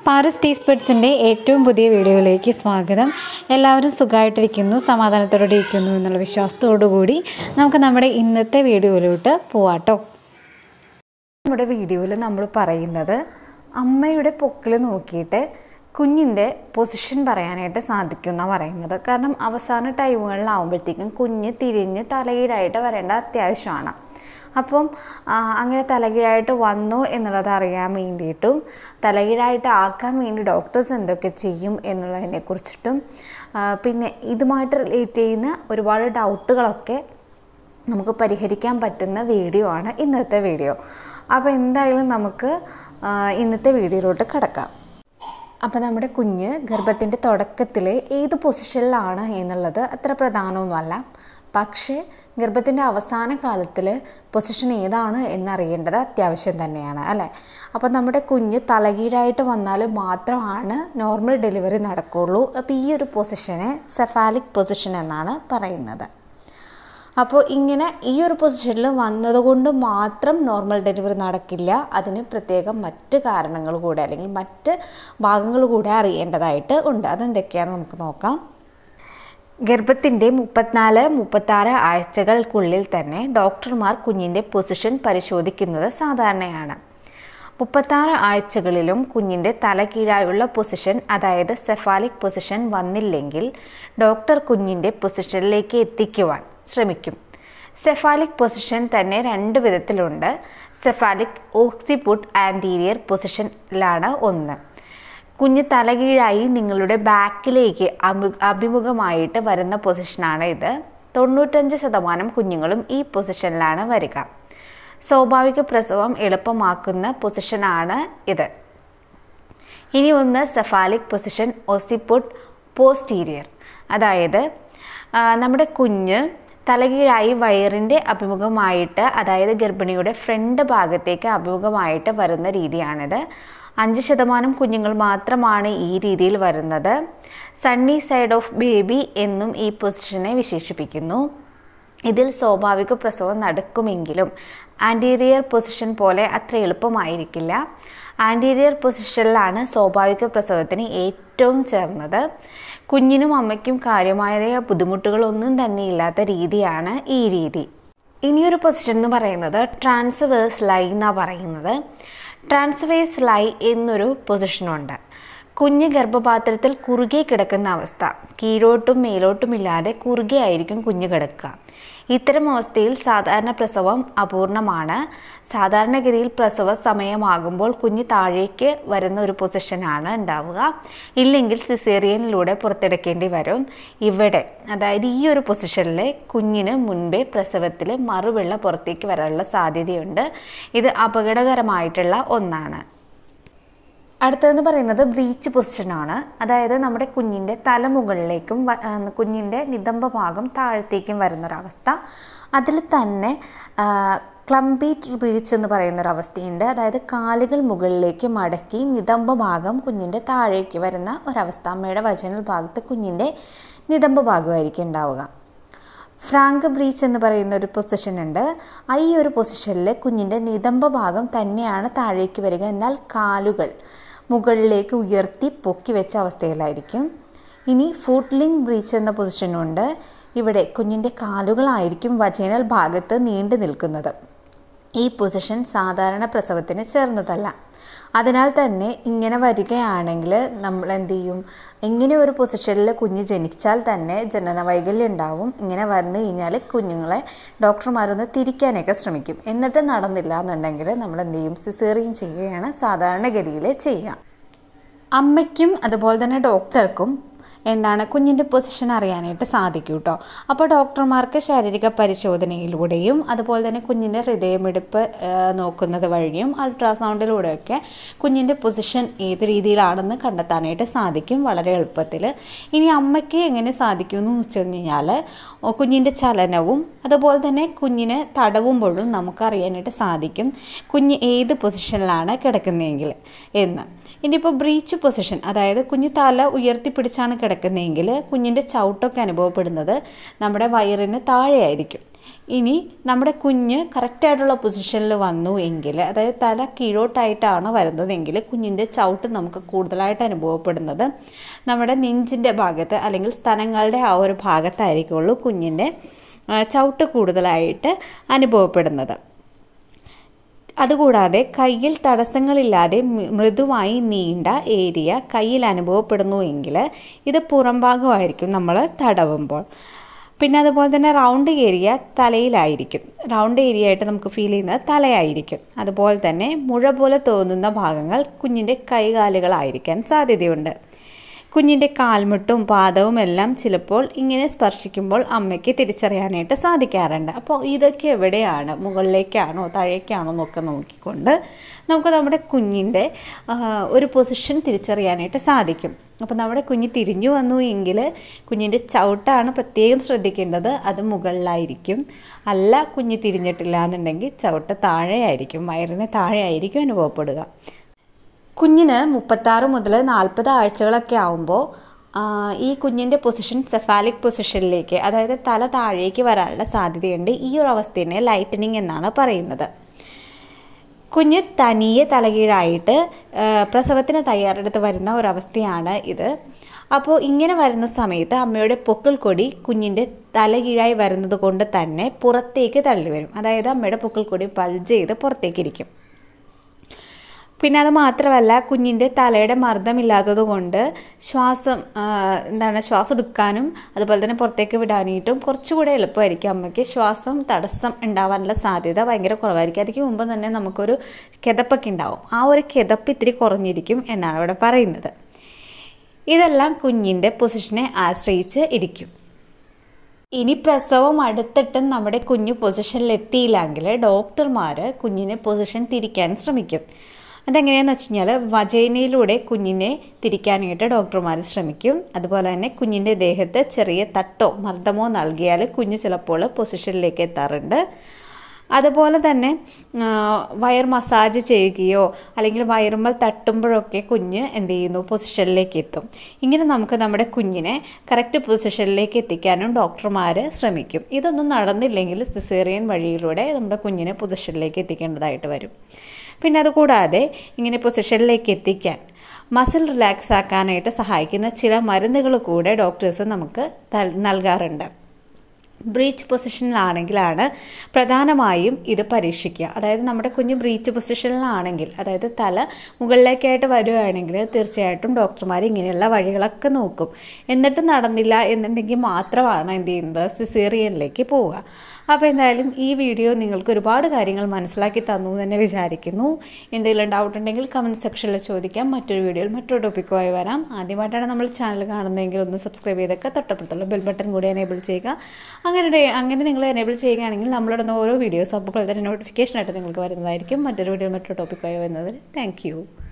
പാരസ് tea സ്പെഡ്സിൻ്റെ ഏറ്റവും പുതിയ വീഡിയോയിലേക്ക് സ്വാഗതം എല്ലാവരും സുഖമായിട്ടിരിക്കുന്നു സമാധാനത്തോടെ ഇരിക്കുന്നു എന്നുള്ള വിശ്വാസത്തോടു കൂടി നമുക്ക് നമ്മുടെ ഇന്നത്തെ വീഡിയോയിലോട്ട് പോവാട്ടോ നമ്മുടെ വീഡിയോയിൽ നമ്മൾ പറയുന്നത് അമ്മയുടെ പൊക്കിൾ നോക്കിയിട്ട് കുഞ്ഞിൻ്റെ പൊസിഷൻ പറയാനായിട്ട് സാധിക്കും പറയുന്നത് കാരണം അവസാന ടൈമുകളിലാവുമ്പോഴത്തേക്കും കുഞ്ഞ് തിരിഞ്ഞ് തലകീഴായിട്ട് വരേണ്ട അത്യാവശ്യമാണ് അപ്പം ആ, അങ്ങനെ തലകീഴായിട്ട് വന്നു എന്നുള്ളത് അറിയാൻ വേണ്ടിയിട്ടും തലകീഴായിട്ട് ആക്കാൻ വേണ്ടി ഡോക്ടേഴ്സ് എന്തൊക്കെ ചെയ്യും എന്നുള്ളതിനെ കുറിച്ചിട്ടും ആ, പിന്നെ ഇതുമായിട്ട് റിലേറ്റ് ചെയ്യുന്ന ഒരുപാട് ഡൗട്ടുകളൊക്കെ നമുക്ക് പരിഹരിക്കാൻ പറ്റുന്ന വീഡിയോ ആണ് ഇന്നത്തെ വീഡിയോ അപ്പോൾ എന്തായാലും നമുക്ക് ആ, ഇന്നത്തെ വീഡിയോയിലോട്ട് കിടക്കാം അപ്പോൾ നമ്മുടെ കുഞ്ഞ് ഗർഭത്തിൻ്റെ തുടക്കത്തിൽ ഏത് പൊസിഷനിലാണ് എന്നുള്ളത് അത്ര പ്രധാനമൊന്നുമല്ല പക്ഷേ ഗർഭത്തിൻ്റെ അവസാന കാലത്തിൽ പൊസിഷൻ ഏതാണ് എന്നറിയേണ്ടത് അത്യാവശ്യം തന്നെയാണ് അല്ലേ അപ്പോൾ നമ്മുടെ കുഞ്ഞ് തലകീഴായിട്ട് വന്നാൽ മാത്രമാണ് നോർമൽ ഡെലിവറി നടക്കുകയുള്ളൂ അപ്പോൾ ഈ ഒരു പൊസിഷനെ സെഫാലിക് പൊസിഷൻ എന്നാണ് പറയുന്നത് അപ്പോൾ ഇങ്ങനെ ഈ ഒരു പൊസിഷനിൽ വന്നതുകൊണ്ട് മാത്രം നോർമൽ ഡെലിവറി നടക്കില്ല അതിന് പ്രത്യേകം മറ്റ് കാരണങ്ങൾ കൂടെ അല്ലെങ്കിൽ മറ്റ് ഭാഗങ്ങൾ കൂടെ അറിയേണ്ടതായിട്ട് ഉണ്ട് അതെന്തൊക്കെയാണെന്ന് നമുക്ക് നോക്കാം ഗർഭത്തിൻ്റെ മുപ്പത്തിനാല് മുപ്പത്താറ് ആഴ്ചകൾക്കുള്ളിൽ തന്നെ ഡോക്ടർമാർ കുഞ്ഞിൻ്റെ പൊസിഷൻ പരിശോധിക്കുന്നത് സാധാരണയാണ് മുപ്പത്താറ് ആഴ്ചകളിലും കുഞ്ഞിൻ്റെ തല കീഴായുള്ള പൊസിഷൻ അതായത് സെഫാലിക് പൊസിഷൻ വന്നില്ലെങ്കിൽ ഡോക്ടർ കുഞ്ഞിൻ്റെ പൊസിഷനിലേക്ക് എത്തിക്കുവാൻ ശ്രമിക്കും സെഫാലിക് പൊസിഷൻ തന്നെ രണ്ട് വിധത്തിലുണ്ട് സെഫാലിക് ഓക്സിപുട്ട് ആൻറ്റീരിയർ പൊസിഷനിലാണ് ഒന്ന് കുഞ്ഞ് തലകീഴായി നിങ്ങളുടെ ബാക്കിലേക്ക് അമു അഭിമുഖമായിട്ട് വരുന്ന പൊസിഷനാണ് ഇത് തൊണ്ണൂറ്റഞ്ച് ശതമാനം കുഞ്ഞുങ്ങളും ഈ പൊസിഷനിലാണ് വരിക സ്വാഭാവിക പ്രസവം എളുപ്പമാക്കുന്ന പൊസിഷനാണ് ഇത് ഇനി ഒന്ന് സെഫാലിക് പൊസിഷൻ ഒസിപുട്ട് പോസ്റ്റീരിയർ അതായത് ആ, നമ്മുടെ കുഞ്ഞ് തലകീഴായി വയറിൻ്റെ അഭിമുഖമായിട്ട് അതായത് ഗർഭിണിയുടെ ഫ്രണ്ട് ഭാഗത്തേക്ക് അഭിമുഖമായിട്ട് വരുന്ന രീതിയാണിത് അഞ്ച് ശതമാനം കുഞ്ഞുങ്ങൾ മാത്രമാണ് ഈ രീതിയിൽ വരുന്നത് സണ്ണി സൈഡ് ഓഫ് ബേബി എന്നും ഈ പൊസിഷനെ വിശേഷിപ്പിക്കുന്നു ഇതിൽ സ്വാഭാവിക പ്രസവം നടക്കുമെങ്കിലും ആൻറ്റീരിയർ പൊസിഷൻ പോലെ അത്ര എളുപ്പമായിരിക്കില്ല ആൻറ്റീരിയർ പൊസിഷനിലാണ് സ്വാഭാവിക പ്രസവത്തിന് ഏറ്റവും ചേർന്നത് കുഞ്ഞിനും അമ്മയ്ക്കും കാര്യമായ ബുദ്ധിമുട്ടുകളൊന്നും തന്നെ ഇല്ലാത്ത രീതിയാണ് ഈ രീതി ഇനിയൊരു പൊസിഷൻ എന്ന് പറയുന്നത് ട്രാൻസ്വേഴ്സ് ലൈ എന്നാണ് പറയുന്നത് ട്രാൻസ്വേഴ്സ് ലൈ എന്നൊരു പൊസിഷനുണ്ട് കുഞ്ഞ് ഗർഭപാത്രത്തിൽ കുറുകെ കിടക്കുന്ന അവസ്ഥ കീഴോട്ടും മേലോട്ടുമില്ലാതെ കുറുകെ ആയിരിക്കും കുഞ്ഞ് കിടക്കുക ഇത്തരം അവസ്ഥയിൽ സാധാരണ പ്രസവം അപൂർണമാണ് സാധാരണഗതിയിൽ പ്രസവ സമയമാകുമ്പോൾ കുഞ്ഞ് താഴേക്ക് വരുന്ന ഒരു പൊസിഷനാണ് ഉണ്ടാവുക ഇല്ലെങ്കിൽ സിസേറിയനിലൂടെ പുറത്തെടുക്കേണ്ടി വരും ഇവിടെ അതായത് ഈ ഒരു പൊസിഷനിൽ കുഞ്ഞിന് മുൻപേ പ്രസവത്തിൽ മറുവെള്ള പുറത്തേക്ക് വരാനുള്ള സാധ്യതയുണ്ട് ഇത് അപകടകരമായിട്ടുള്ള ഒന്നാണ് അടുത്തതെന്ന് പറയുന്നത് ബ്രീച്ച് പൊസിഷനാണ് അതായത് നമ്മുടെ കുഞ്ഞിൻ്റെ തലമുകളിലേക്കും വ- ആ, കുഞ്ഞിൻ്റെ നിതംബ ഭാഗം താഴത്തേക്കും വരുന്നൊരവസ്ഥ അതിൽ തന്നെ ക്ലംബീറ്റ് ബ്രീച്ച് എന്ന് പറയുന്നൊരവസ്ഥയുണ്ട് അതായത് കാലുകൾ മുകളിലേക്ക് മടക്കി നിതംബ ഭാഗം കുഞ്ഞിൻ്റെ താഴേക്ക് വരുന്ന ഒരവസ്ഥ അമ്മയുടെ വചനൽ ഭാഗത്ത് കുഞ്ഞിൻ്റെ നിതംബ ഭാഗമായിരിക്കും ഉണ്ടാവുക ഫ്രാങ്ക് ബ്രീച്ച് എന്ന് പറയുന്ന ഒരു പൊസിഷൻ ഉണ്ട് ആ ഈ ഒരു പൊസിഷനിൽ കുഞ്ഞിൻ്റെ നിതംബ ഭാഗം തന്നെയാണ് താഴേക്ക് വരിക എന്നാൽ കാലുകൾ മുകളിലേക്ക് ഉയർത്തി പൊക്കി വെച്ച അവസ്ഥയിലായിരിക്കും ഇനി ഫൂട്ട്ലിംഗ് ബ്രീച്ച് എന്ന പൊസിഷനുണ്ട് ഇവിടെ കുഞ്ഞിൻ്റെ കാലുകളായിരിക്കും വജൈനൽ ഭാഗത്ത് നീണ്ടു നിൽക്കുന്നത് ഈ പൊസിഷൻ സാധാരണ പ്രസവത്തിന് ചേർന്നതല്ല അതിനാൽ തന്നെ ഇങ്ങനെ വരികയാണെങ്കിൽ നമ്മൾ എന്ത് ചെയ്യും ഇങ്ങനെ ഒരു പൊസിഷനിൽ കുഞ്ഞ് ജനിച്ചാൽ തന്നെ ജനന വൈകല്യം ഉണ്ടാവും ഇങ്ങനെ വന്നു കഴിഞ്ഞാൽ കുഞ്ഞുങ്ങളെ ഡോക്ടർമാരൊന്ന് തിരിക്കാനൊക്കെ ശ്രമിക്കും എന്നിട്ട് നടന്നില്ല എന്നുണ്ടെങ്കിൽ നമ്മൾ എന്ത് ചെയ്യും സിസേറിയൻ ചെയ്യുകയാണ് സാധാരണഗതിയിൽ ചെയ്യുക അമ്മയ്ക്കും അതുപോലെ തന്നെ ഡോക്ടർക്കും എന്താണ് കുഞ്ഞിൻ്റെ പൊസിഷൻ അറിയാനായിട്ട് സാധിക്കും കേട്ടോ അപ്പോൾ ഡോക്ടർമാർക്ക് ശാരീരിക പരിശോധനയിലൂടെയും അതുപോലെ തന്നെ കുഞ്ഞിൻ്റെ ഹൃദയമിടിപ്പ് ആ, നോക്കുന്നത് വഴിയും അൾട്രാസൗണ്ടിലൂടെയൊക്കെ കുഞ്ഞിൻ്റെ പൊസിഷൻ ഏത് രീതിയിലാണെന്ന് കണ്ടെത്താനായിട്ട് സാധിക്കും വളരെ എളുപ്പത്തിൽ ഇനി അമ്മയ്ക്ക് എങ്ങനെ സാധിക്കും എന്ന് വെച്ച് കഴിഞ്ഞാൽ കുഞ്ഞിൻ്റെ ചലനവും അതുപോലെ തന്നെ കുഞ്ഞിന് തടവുമ്പോഴും നമുക്ക് അറിയാനായിട്ട് സാധിക്കും കുഞ്ഞ് ഏത് പൊസിഷനിലാണ് കിടക്കുന്നതെങ്കിൽ എന്ന് ഇനിയിപ്പോൾ ബ്രീച്ച് പൊസിഷൻ അതായത് കുഞ്ഞ് തല ഉയർത്തിപ്പിടിച്ചാണ് കിടക്കുന്നതെങ്കിൽ കുഞ്ഞിൻ്റെ ചവിട്ടൊക്കെ അനുഭവപ്പെടുന്നത് നമ്മുടെ വയറിന് താഴെയായിരിക്കും ഇനി നമ്മുടെ കുഞ്ഞ് കറക്റ്റായിട്ടുള്ള പൊസിഷനിൽ വന്നു എങ്കിൽ അതായത് തല കീഴോട്ടായിട്ടാണ് വരുന്നതെങ്കിൽ കുഞ്ഞിൻ്റെ ചവിട്ട് നമുക്ക് കൂടുതലായിട്ട് അനുഭവപ്പെടുന്നത് നമ്മുടെ നെഞ്ചിൻ്റെ ഭാഗത്ത് അല്ലെങ്കിൽ സ്തനങ്ങളുടെ ആ ഒരു ഭാഗത്തായിരിക്കുള്ളൂ കുഞ്ഞിൻ്റെ ആ, ചവിട്ട് കൂടുതലായിട്ട് അനുഭവപ്പെടുന്നത് അതുകൂടാതെ കയ്യിൽ തടസ്സങ്ങളില്ലാതെ മൃ- മൃദുവായി നീണ്ട ഏരിയ കയ്യിൽ അനുഭവപ്പെടുന്നു എങ്കിൽ ഇത് പുറംഭാഗമായിരിക്കും നമ്മൾ തടവുമ്പോൾ പിന്നെ അതുപോലെ തന്നെ റൗണ്ട് ഏരിയ തലയിലായിരിക്കും റൗണ്ട് ഏരിയ ആയിട്ട് നമുക്ക് ഫീൽ ചെയ്യുന്നത് തലയായിരിക്കും അതുപോലെ തന്നെ മുഴ പോലെ തോന്നുന്ന ഭാഗങ്ങൾ കുഞ്ഞിൻ്റെ കൈകാലുകളായിരിക്കാൻ സാധ്യതയുണ്ട് കുഞ്ഞിൻ്റെ കാൽമുട്ടും പാദവും എല്ലാം ചിലപ്പോൾ ഇങ്ങനെ സ്പർശിക്കുമ്പോൾ അമ്മയ്ക്ക് തിരിച്ചറിയാനായിട്ട് സാധിക്കാറുണ്ട് അപ്പോൾ ഇതൊക്കെ എവിടെയാണ് മുകളിലേക്കാണോ താഴേക്കാണോ എന്നൊക്കെ നോക്കിക്കൊണ്ട് നമുക്ക് നമ്മുടെ കുഞ്ഞിൻ്റെ ആ, ഒരു പൊസിഷൻ തിരിച്ചറിയാനായിട്ട് സാധിക്കും അപ്പോൾ നമ്മുടെ കുഞ്ഞ് തിരിഞ്ഞു വന്നു എങ്കിൽ കുഞ്ഞിൻ്റെ ചവിട്ടാണ് പ്രത്യേകം ശ്രദ്ധിക്കേണ്ടത് അത് മുകളിലായിരിക്കും അല്ല കുഞ്ഞ് തിരിഞ്ഞിട്ടില്ല എന്നുണ്ടെങ്കിൽ ചവിട്ട് താഴെയായിരിക്കും വയറിന് താഴെയായിരിക്കും അനുഭവപ്പെടുക കുഞ്ഞിന് മുപ്പത്താറ് മുതൽ നാൽപ്പത് ആഴ്ചകളൊക്കെ ആവുമ്പോൾ ഈ കുഞ്ഞിൻ്റെ പൊസിഷൻ സെഫാലിക് പൊസിഷനിലേക്ക് അതായത് തല താഴേക്ക് വരാനുള്ള സാധ്യതയുണ്ട് ഈ ഒരു അവസ്ഥയെ ലൈറ്റനിങ് എന്നാണ് പറയുന്നത് കുഞ്ഞ് തനിയെ തലകീഴായിട്ട് ആ, പ്രസവത്തിന് തയ്യാറെടുത്ത് വരുന്ന ഒരവസ്ഥയാണ് ഇത് അപ്പോൾ ഇങ്ങനെ വരുന്ന സമയത്ത് അമ്മയുടെ പൊക്കിൾ കൊടി കുഞ്ഞിൻ്റെ തലകീഴായി വരുന്നത് കൊണ്ട് തന്നെ പുറത്തേക്ക് തള്ളി വരും അതായത് അമ്മയുടെ പൊക്കിൾ കൊടി ബൾജ് ചെയ്ത് പുറത്തേക്കിരിക്കും പിന്നെ അത് മാത്രമല്ല കുഞ്ഞിൻ്റെ തലയുടെ മർദ്ദമില്ലാത്തത് കൊണ്ട് ശ്വാസം ആ, എന്താണ് ശ്വാസം എടുക്കാനും അതുപോലെ തന്നെ പുറത്തേക്ക് വിടാനായിട്ടും കുറച്ചുകൂടെ എളുപ്പമായിരിക്കും അമ്മയ്ക്ക് ശ്വാസം തടസ്സം ഉണ്ടാവാനുള്ള സാധ്യത ഭയങ്കര കുറവായിരിക്കും അതിന് മുമ്പ് തന്നെ നമുക്കൊരു കിതപ്പൊക്കെ ഉണ്ടാവും ആ ഒരു കിതപ്പ് ഇത്തിരി കുറഞ്ഞിരിക്കും എന്നാണ് ഇവിടെ പറയുന്നത് ഇതെല്ലാം കുഞ്ഞിൻ്റെ പൊസിഷനെ ആശ്രയിച്ച് ഇരിക്കും ഇനി പ്രസവം അടുത്തിട്ടും നമ്മുടെ കുഞ്ഞ് പൊസിഷനിൽ എത്തിയില്ലെങ്കിൽ ഡോക്ടർമാർ കുഞ്ഞിനെ പൊസിഷൻ തിരിക്കാൻ ശ്രമിക്കും അതെങ്ങനെയാണെന്ന് വെച്ച് കഴിഞ്ഞാൽ വജൈനയിലൂടെ കുഞ്ഞിനെ തിരിക്കാനായിട്ട് ഡോക്ടർമാർ ശ്രമിക്കും അതുപോലെ തന്നെ കുഞ്ഞിൻ്റെ ദേഹത്ത് ചെറിയ തട്ടോ മർദ്ദമോ നൽകിയാൽ കുഞ്ഞ് ചിലപ്പോൾ പൊസിഷനിലേക്ക് എത്താറുണ്ട് അതുപോലെ തന്നെ ആ, വയർ മസാജ് ചെയ്യുകയോ അല്ലെങ്കിൽ വയറുമ്പോൾ തട്ടുമ്പോഴൊക്കെ കുഞ്ഞ് എന്ത് ചെയ്യുന്നു പൊസിഷനിലേക്ക് എത്തും ഇങ്ങനെ നമുക്ക് നമ്മുടെ കുഞ്ഞിനെ കറക്റ്റ് പൊസിഷനിലേക്ക് എത്തിക്കാനും ഡോക്ടർമാർ ശ്രമിക്കും ഇതൊന്നും നടന്നില്ലെങ്കിൽ സിസേറിയൻ വഴിയിലൂടെ നമ്മുടെ കുഞ്ഞിനെ പൊസിഷനിലേക്ക് എത്തിക്കേണ്ടതായിട്ട് വരും പിന്നെ അതുകൂടാതെ ഇങ്ങനെ പൊസിഷനിലേക്ക് എത്തിക്കാൻ മസിൽ റിലാക്സ് ആക്കാനായിട്ട് സഹായിക്കുന്ന ചില മരുന്നുകൾ കൂടെ ഡോക്ടേഴ്സ് നമുക്ക് തൽ- നൽകാറുണ്ട് ബ്രീച്ച് പൊസിഷനിലാണെങ്കിലാണ് പ്രധാനമായും ഇത് പരീക്ഷിക്കുക അതായത് നമ്മുടെ കുഞ്ഞ് ബ്രീച്ച് പൊസിഷനിലാണെങ്കിൽ അതായത് തല മുകളിലേക്കായിട്ട് വരികയാണെങ്കിൽ തീർച്ചയായിട്ടും ഡോക്ടർമാർ ഇങ്ങനെയുള്ള വഴികളൊക്കെ നോക്കും എന്നിട്ട് നടന്നില്ല എന്നുണ്ടെങ്കിൽ മാത്രമാണ് എന്ത് ചെയ്യുന്നത് സിസേറിയനിലേക്ക് പോവുക അപ്പോൾ എന്തായാലും ഈ വീഡിയോ നിങ്ങൾക്ക് ഒരുപാട് കാര്യങ്ങൾ മനസ്സിലാക്കി തന്നു എന്ന് തന്നെ വിചാരിക്കുന്നു എന്തെങ്കിലും ഡൗട്ട് ഉണ്ടെങ്കിൽ കമൻറ്റ് സെക്ഷനിൽ ചോദിക്കാം മറ്റൊരു വീഡിയോയിൽ മറ്റൊരു ടോപ്പിക്കുമായി വരാം ആദ്യമായിട്ടാണ് നമ്മൾ ചാനൽ കാണുന്നതെങ്കിൽ ഒന്ന് സബ്സ്ക്രൈബ് ചെയ്തൊക്കെ തൊട്ടപ്പുറത്തുള്ള ബെൽ ബട്ടൺ കൂടി എനേബിൾ ചെയ്യുക അങ്ങനെ അങ്ങനെ നിങ്ങൾ എനേബിൾ ചെയ്യുകയാണെങ്കിൽ നമ്മളിടുന്ന ഓരോ വീഡിയോസ് അപ്പോൾ തന്നെ നോട്ടിഫിക്കേഷൻ ആയിട്ട് നിങ്ങൾക്ക് വരുന്നതായിരിക്കും മറ്റൊരു വീഡിയോ മറ്റൊരു ടോപ്പിക്കുമായി വരുന്നതിന് താങ്ക്